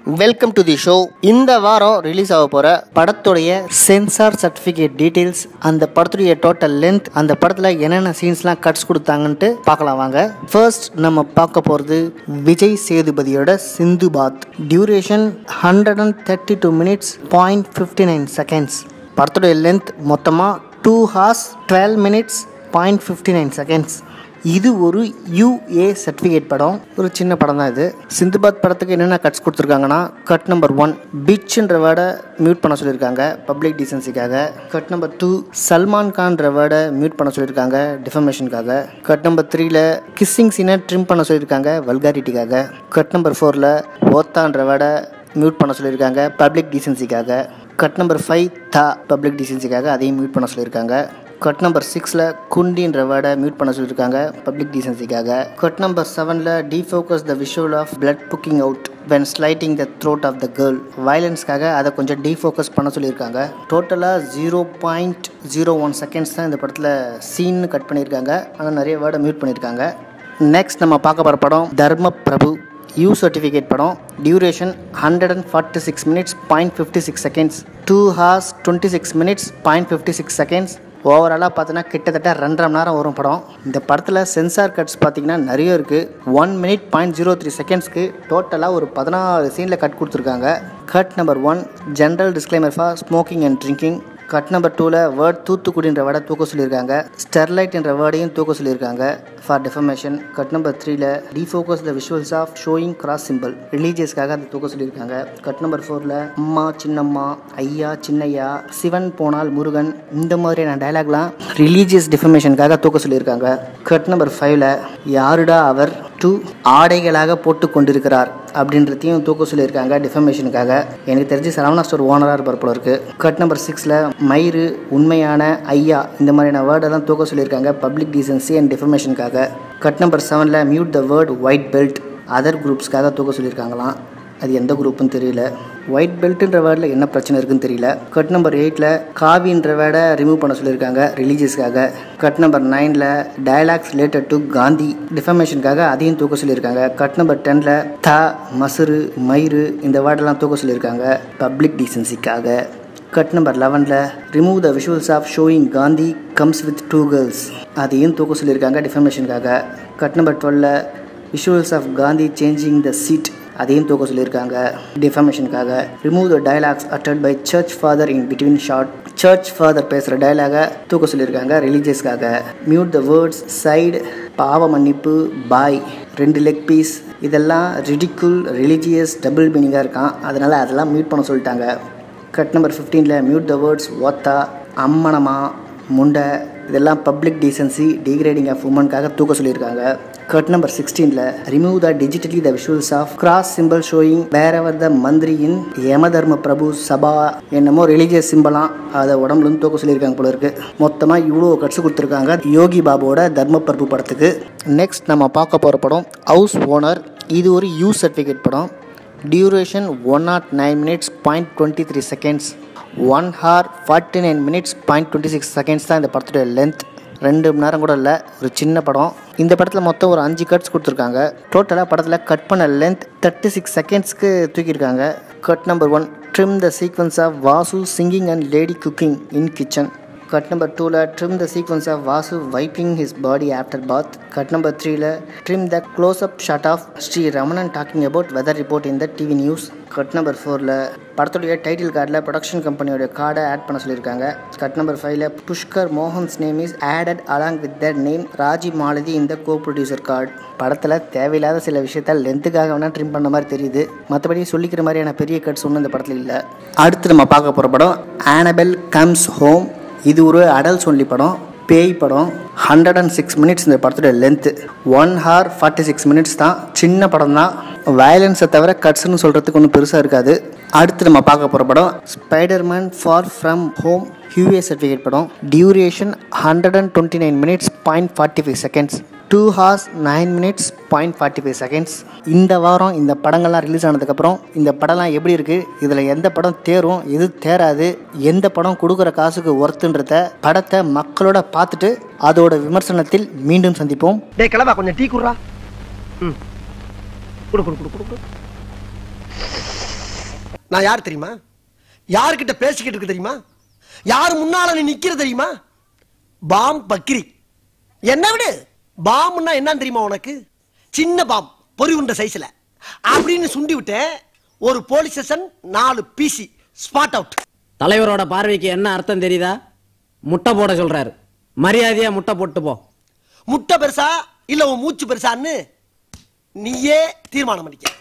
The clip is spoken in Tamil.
வெல்கம் டு தி ஷோ இந்த வாரம் ரிலீஸ் ஆக போகிற படத்துடைய சென்சார் சர்டிஃபிகேட் டீட்டெயில்ஸ் அந்த படத்துடைய டோட்டல் லென்த் அந்த படத்தில் என்னென்ன சீன்ஸ்லாம் கட்ஸ் கொடுத்தாங்கன்ட்டு பார்க்கலாம் வாங்க ஃபர்ஸ்ட் நம்ம பார்க்க போகிறது விஜய் சேதுபதியோட Sindhubaadh duration hundred and thirty two minutes point fifty nine seconds படத்துடைய லென்த் மொத்தமாக two hours twelve minutes point fifty nine seconds இது ஒரு யூஏ சர்டிஃபிகேட் படம் ஒரு சின்ன படம் தான் இது சிந்துபாத் படத்துக்கு என்னென்ன கட்ஸ் கொடுத்துருக்காங்கன்னா கட் நம்பர் ஒன் பிச்ன்ற வேர்டை மியூட் பண்ண சொல்லியிருக்காங்க பப்ளிக் டீசன்சிக்காக கட் நம்பர் டூ சல்மான் கான்ற வேர்டை மியூட் பண்ண சொல்லியிருக்காங்க டிஃபர்மேஷனுக்காக கட் நம்பர் த்ரீல கிஸ்ஸிங் சீனை ட்ரிம் பண்ண சொல்லியிருக்காங்க வல்காரிட்டிக்காக கட் நம்பர் ஃபோரில் ஓத்தான்ற வேர்டை மியூட் பண்ண சொல்லியிருக்காங்க பப்ளிக் டீசன்சிக்காக கட் நம்பர் ஃபைவ் தா பப்ளிக் டீசன்சிக்காக அதையும் மியூட் பண்ண சொல்லியிருக்காங்க கட் நம்பர் சிக்ஸில் குண்டின்ற வேர்டை மியூட் பண்ண சொல்லியிருக்காங்க பப்ளிக் டீசன்சிக்காக கட் நம்பர் செவனில் defocus the visual of blood puking out when slitting the throat of the girl வயலன்ஸ்க்காக அதை கொஞ்சம் டீஃபோக்கஸ் பண்ண சொல்லியிருக்காங்க டோட்டலாக zero point zero one seconds தான் இந்த படத்தில் சீன் கட் பண்ணியிருக்காங்க ஆனால் நிறைய வேர்டை மியூட் பண்ணியிருக்காங்க நெக்ஸ்ட் நம்ம பார்க்க போகிற படம் தர்ம பிரபு யூ சர்டிஃபிகேட் படம் duration hundred and forty six minutes point fifty six seconds two hours twenty six minutes point fifty six seconds ஓவராலாக பார்த்தோன்னா கிட்டத்தட்ட ரெண்டரை மணி நேரம் வரும் படம் இந்த படத்தில் சென்சார் கட்ஸ் பார்த்தீங்கன்னா நிறைய இருக்குது one minute point zero three செகண்ட்ஸ்க்கு டோட்டலாக ஒரு பதினாறு சீனில் கட் கொடுத்துருக்காங்க cut number one general disclaimer for smoking and drinking cut number டூவில் வேர்ட் தூத்துக்குடின்ற வேர்டை தூக்க சொல்லியிருக்காங்க ஸ்டெர்லைட் என்ற வேர்டையும் தூக்க சொல்லியிருக்காங்க ஃபார் டிஃபர்மேஷன் கட் நம்பர் த்ரீல defocus the visuals of showing cross symbol ரிலீஜியஸ்க்காக அதை தூக்க சொல்லியிருக்காங்க கட் நம்பர் ஃபோரில் அம்மா சின்னம்மா ஐயா சின்னையா சிவன் போனால் முருகன் இந்த மாதிரியான டைலாக்லாம் ரிலீஜியஸ் டிஃபர்மேஷனுக்காக தூக்க சொல்லியிருக்காங்க கட் நம்பர் ஃபைவ்ல யாருடா அவர் டூ ஆடைகளாக போட்டு கொண்டிருக்கிறார் அப்படின்றதையும் தூக்க சொல்லியிருக்காங்க டிஃபர்மேஷனுக்காக எனக்கு தெரிஞ்சு சரவணா ஸ்டோர் ஓனராக இருப்பார் போல இருக்கு கட் நம்பர் சிக்ஸில் மயிறு உண்மையான ஐயா இந்த மாதிரியான வேர்டெல்லாம் தூக்க சொல்லியிருக்காங்க பப்ளிக் டீசன்சி அண்ட் டிஃபர்மேஷனுக்காக கட் நம்பர் செவனில் mute the word white belt other குரூப்ஸ்க்காக தூக்க சொல்லியிருக்காங்களாம் அது எந்த குரூப்னு தெரியல ஒயிட் பெல்ட்ன்ற வேர்டில் என்ன பிரச்சனை இருக்குன்னு தெரியல கட் நம்பர் எயிட்டில் காவின்ற வேர்டை ரிமூவ் பண்ண சொல்லியிருக்காங்க ரிலீஜியஸ்க்காக கட் நம்பர் நைனில் டயலாக்ஸ் ரிலேட்டட் டு காந்தி டிஃபர்மேஷனுக்காக அதையும் தூக்க சொல்லியிருக்காங்க கட் நம்பர் டெனில் த மசுறு மயிறு இந்த வேர்டெல்லாம் தூக்க சொல்லியிருக்காங்க பப்ளிக் டீசன்சிக்காக கட் நம்பர் லெவனில் remove the visuals of showing Gandhi comes with two girls அதையும் தூக்க சொல்லியிருக்காங்க டிஃபர்மேஷனுக்காக கட் நம்பர் டுவெல்ல visuals of Gandhi changing the seat அதையும் தூக்க சொல்லியிருக்காங்க டிஃபர்மேஷனுக்காக ரிமூவ் த டயலாக்ஸ் அட்டட் by church father in between short church father பேசுகிற டயலாகை தூக்க சொல்லியிருக்காங்க ரிலீஜியஸ்க்காக மியூட் த வேர்ட்ஸ் சைடு பாவ மன்னிப்பு பாய் ரெண்டு லெக் பீஸ் இதெல்லாம் ரிடிக்குல் ரிலீஜியஸ் டபுள் மீனிங்காக இருக்கான் அதனால் அதெல்லாம் மியூட் பண்ண சொல்லிட்டாங்க கட் நம்பர் ஃபிஃப்டீனில் மியூட் த வேர்ட்ஸ் ஒத்தா அம்மனமா முண்டை இதெல்லாம் பப்ளிக் டீசன்சி டிகிரேடிங் ஆஃப் உமனுக்காக தூக்க சொல்லியிருக்காங்க கட் நம்பர் சிக்ஸ்டீனில் remove the digitally the visuals of cross symbol showing வேறவர் த மந்திரியின் யமதர்ம பிரபு சபா என்னமோ ரிலீஜியஸ் சிம்பிளாம் அதை உடம்புல இருந்து தூக்க சொல்லியிருக்காங்க போல இருக்கு மொத்தமாக இவ்வளோ கட்ஸ் கொடுத்துருக்காங்க யோகி பாபுவோட தர்ம பிரபு படத்துக்கு நெக்ஸ்ட் நம்ம பார்க்க போகிற படம் ஹவுஸ் ஓனர் இது ஒரு யூ சர்டிஃபிகேட் படம் duration one nought nine minutes point twenty three seconds one hour forty nine minutes point twenty six seconds தான் இந்த படத்துடைய லென்த் ரெண்டு மணி நேரம் கூட இல்லை ஒரு சின்ன படம் இந்த படத்தில் மொத்தம் ஒரு அஞ்சு கட்ஸ் கொடுத்துருக்காங்க டோட்டலாக படத்தில் கட் பண்ண லென்த் தேர்ட்டி சிக்ஸ் செகண்ட்ஸ்க்கு தூக்கியிருக்காங்க cut number one trim the sequence of Vasu singing and lady cooking in kitchen cut number டூவில் trim the sequence of Vasu wiping his body after bath cut number த்ரீல trim the close up shot of Sri Ramanan talking about weather report in the TV news cut number ஃபோரில் படத்துடைய டைட்டில் கார்டில் ப்ரொடக்ஷன் கம்பெனியோட கார்டை ஆட் பண்ண சொல்லியிருக்காங்க கட் நம்பர் ஃபைவ்ல Pushkar Mohan's name is added along with that name Raji Malathi இந்த கோ ப்ரொடியூசர் கார்டு படத்தில் தேவையில்லாத சில விஷயத்த லென்த்துக்காக வேணால் ட்ரிம் பண்ண மாதிரி தெரியுது மற்றபடி சொல்லிக்கிற மாதிரியான பெரிய கட்ஸ் ஒன்றும் இந்த படத்தில் இல்லை அடுத்து நம்ம பார்க்க போகிற படம் ஆனபெல் கம்ஸ் ஹோம் இது ஒரு அடல்ட் ஒன்லி படம் பேய் படம் ஹண்ட்ரட் அண்ட் சிக்ஸ் மினிட்ஸ் இந்த படத்தோட length one hour forty six minutes தான் சின்ன படம் தான் வயலன்ஸை தவிர கட்ஸ்னு சொல்கிறதுக்கு ஒன்றும் பெருசாக இருக்காது அடுத்து நம்ம பார்க்க போகிற படம் Spiderman far from home UA certificate படம் duration hundred and twenty nine minutes point forty five seconds two hours nine minutes point forty five seconds இந்த வாரம் இந்த படங்கள்லாம் ரிலீஸ் ஆனதுக்கப்புறம் இந்த படம்லாம் எப்படி இருக்குது இதில் எந்த படம் தேரும் எது தேராது எந்த படம் கொடுக்குற காசுக்கு ஒர்த்துன்றத படத்தை மக்களோட பார்த்துட்டு அதோட விமர்சனத்தில் மீண்டும் சந்திப்போம் டேய் கிளம்பா கொஞ்சம் டீ குடுறா ம் குடு குடு குடு குடு குடு நான் யார் தெரியுமா யார்கிட்ட பேசிக்கிட்டு இருக்கு தெரியுமா யார் முன்னால நீ நிக்கிற தெரியுமா பாம் பக்ரி என்ன விடு பாம்னா என்னன்னு தெரியுமா உனக்கு சின்ன பாம் பொறி உண்ட சைஸ்ல அப்படின்னு சுண்டி விட்டேன் ஒரு போலீஸ் ஸ்டேஷன் நாலு பிசி ஸ்பாட் அவுட் தலைவரோட பார்வைக்கு என்ன அர்த்தம் தெரியுதா முட்டை போட சொல்றாரு மரியாதையா முட்டை போட்டு போ முட்டை பெருசா இல்ல உன் மூச்சு பெருசான்னு நீயே தீர்மானம் பண்ணிக்க